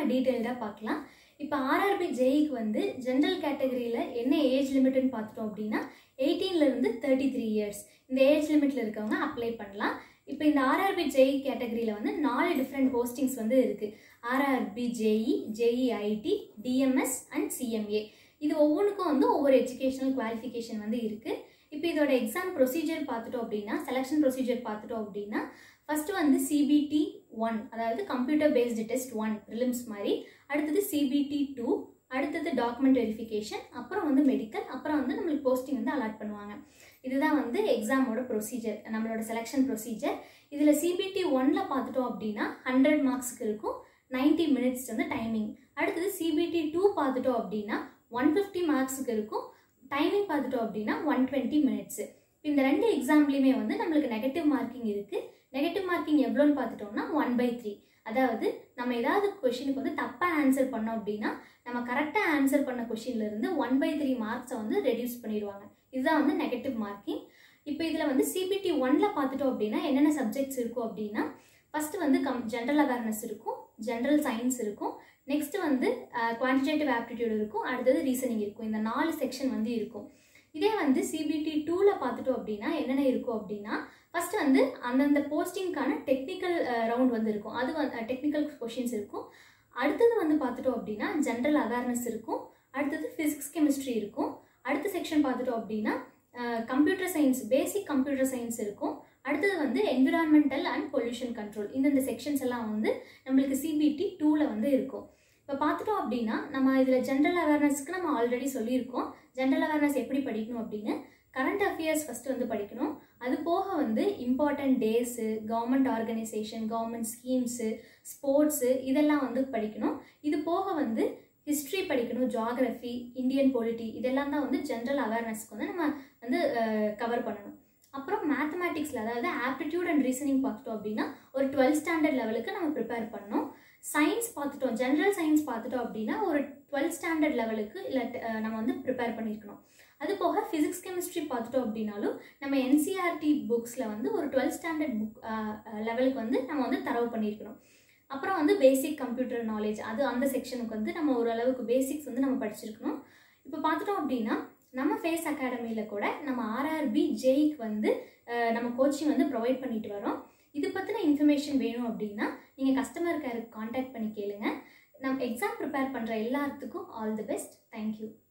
டீட்டெயில்டாக பார்க்கலாம் இப்போ ஆர்ஆர்பி ஜேஇக்கு வந்து ஜென்ரல் கேட்டகரியில் என்ன ஏஜ் லிமிட்னு பார்த்துட்டோம் அப்படின்னா 18 ல இருந்து தேர்ட்டி த்ரீ இயர்ஸ் இந்த ஏஜ் லிமிட்டில் இருக்கவங்க அப்ளை பண்ணலாம் இப்போ இந்த ஆர்ஆர்பி ஜேஇ கேட்டகரியில் வந்து நாலு டிஃப்ரெண்ட் போஸ்டிங்ஸ் வந்து இருக்குது RRB JE JE IT DMS and CMA இது ஒவ்வொன்றுக்கும் வந்து ஒவ்வொரு எஜுகேஷனல் குவாலிஃபிகேஷன் வந்து இருக்குது இப்போ இதோட எக்ஸாம் ப்ரொசீஜர் பார்த்துட்டோம் அப்படின்னா செலெக்ஷன் ப்ரொசீஜர் பார்த்துட்டோம் அப்படின்னா ஃபர்ஸ்ட் வந்து சிபிடி ஒன் அதாவது computer based test one prelims மாதிரி அடுத்தது சிபிடி டூ அடுத்தது டாக்குமெண்ட் வெரிஃபிகேஷன் அப்புறம் வந்து மெடிக்கல் அப்புறம் வந்து நம்மளுக்கு போஸ்டிங் வந்து அலாட் பண்ணுவாங்க இதுதான் வந்து எக்ஸாமோட ப்ரொசீஜர் நம்மளோட செலெக்ஷன் ப்ரொசீஜர் இதில் சிபிடி ஒன்ல பார்த்துட்டோம் அப்படின்னா ஹண்ட்ரட் மார்க்ஸ்க்கு இருக்கும் 90 மினிட்ஸ் வந்து டைமிங் அடுத்தது சிபிடி டூ பார்த்துட்டோம் அப்படின்னா ஒன் ஃபிஃப்டி மார்க்ஸுக்கு இருக்கும் டைமிங் பார்த்துட்டோம் அப்படின்னா ஒன் டுவெண்ட்டி மினிட்ஸு இந்த ரெண்டு எக்ஸாம்லேயுமே வந்து நம்மளுக்கு நெகட்டிவ் மார்க்கிங் இருக்குது நெகட்டிவ் மார்க்கிங் எவ்வளோன்னு பார்த்துட்டோம்னா ஒன் பை த்ரீ அதாவது நம்ம ஏதாவது கொஷினுக்கு வந்து தப்பாக ஆன்சர் பண்ணோம் அப்படின்னா நம்ம கரெக்டாக ஆன்சர் பண்ண கொஷின்ல இருந்து ஒன் பை த்ரீ மார்க்ஸை வந்து ரெடியூஸ் பண்ணிடுவாங்க இதுதான் வந்து நெகட்டிவ் மார்க்கிங் இப்போ இதில் வந்து சிபிடி ஒன்ல பார்த்துட்டோம் அப்படின்னா என்னென்ன சப்ஜெக்ட்ஸ் இருக்கும் அப்படின்னா ஃபஸ்ட்டு வந்து கம் ஜென்ரல் அவேர்னஸ் இருக்கும் ஜென்ரல் சயின்ஸ் இருக்கும் நெக்ஸ்ட் வந்து குவான்டிடேட்டிவ் ஆப்டிடியூட் இருக்கும் அடுத்தது ரீசனிங் இருக்கும் இந்த நாலு செக்ஷன் வந்து இருக்கும் இதே வந்து சிபிடி டூவில் பார்த்துட்டோம் அப்படின்னா என்னென்ன இருக்கும் அப்படின்னா ஃபர்ஸ்ட் வந்து அந்தந்த போஸ்டிங்க்கான டெக்னிக்கல் ரவுண்ட் வந்து இருக்கும் அது வந்து டெக்னிக்கல் கொஷின்ஸ் இருக்கும் அடுத்தது வந்து பார்த்துட்டோம் அப்படின்னா ஜென்ரல் அவேர்னஸ் இருக்கும் அடுத்தது ஃபிசிக்ஸ் கெமிஸ்ட்ரி இருக்கும் அடுத்த செக்ஷன் பார்த்துட்டோம் அப்படின்னா computer science basic computer science இருக்கும் அடுத்தது வந்து என்விரான்மெண்டல் அண்ட் பொல்யூஷன் கண்ட்ரோல் இந்தந்த செக்ஷன்ஸ் எல்லாம் வந்து நம்மளுக்கு சிபிடி டூவில் வந்து இருக்கும் இப்போ பார்த்துட்டோம் அப்படின்னா நம்ம இதில் ஜென்ரல் அவேர்னஸ்க்கு நம்ம ஆல்ரெடி சொல்லியிருக்கோம் ஜென்ரல் அவேர்னஸ் எப்படி படிக்கணும் அப்படின்னு கரண்ட் அஃபேர்ஸ் ஃபஸ்ட்டு வந்து படிக்கணும் அது போக வந்து important days government organisation government schemes sports இதெல்லாம் வந்து படிக்கணும் இது போக வந்து ஹிஸ்ட்ரி படிக்கணும் ஜாகிரஃபி இந்தியன் பொலிட்டி இதெல்லாம் தான் வந்து ஜென்ரல் அவேர்னஸ்க்கு வந்து நம்ம வந்து கவர் பண்ணணும் அப்புறம் மேத்தமேட்டிக்ஸில் அதாவது ஆப்டிடியூட் அண்ட் ரீசனிங் பார்த்துட்டோம் அப்படின்னா ஒரு டுவெல்த் ஸ்டாண்டர்ட் லெவலுக்கு நம்ம ப்ரிப்பேர் பண்ணணும் சயின்ஸ் பார்த்துட்டோம் ஜென்ரல் சயின்ஸ் பார்த்துட்டோம் அப்படின்னா ஒரு டுவெல்த் ஸ்டாண்டர்ட் லெவலுக்கு இல்லை நம்ம வந்து ப்ரிப்பேர் பண்ணியிருக்கணும் அது போக ஃபிசிக்ஸ் கெமிஸ்ட்ரி பார்த்துட்டோம் அப்படின்னாலும் நம்ம என்சிஆர்டி புக்ஸில் வந்து ஒரு டுவெல்த் ஸ்டாண்டர்ட் புக் லெவலுக்கு வந்து நம்ம வந்து தரவு பண்ணியிருக்கணும் அப்புறம் வந்து பேசிக் கம்ப்யூட்டர் நாலேஜ் அது அந்த செக்ஷனுக்கு வந்து நம்ம ஓரளவுக்கு பேசிக்ஸ் வந்து நம்ம படிச்சிருக்கணும் இப்போ பார்த்துட்டோம் அப்படின்னா நம்ம ஃபேஸ் அகாடமியில் கூட நம்ம ஆர்ஆர்பி ஜெய்க்கு வந்து நம்ம கோச்சிங் வந்து ப்ரொவைட் பண்ணிட்டு வரோம் இது பற்றின இன்ஃபர்மேஷன் வேணும் அப்படின்னா நீங்கள் கஸ்டமர் கேருக்கு காண்டாக்ட் பண்ணி கேளுங்க நம்ம எக்ஸாம் ப்ரிப்பேர் பண்ணுற எல்லாத்துக்கும் ஆல் தி பெஸ்ட் தேங்க்யூ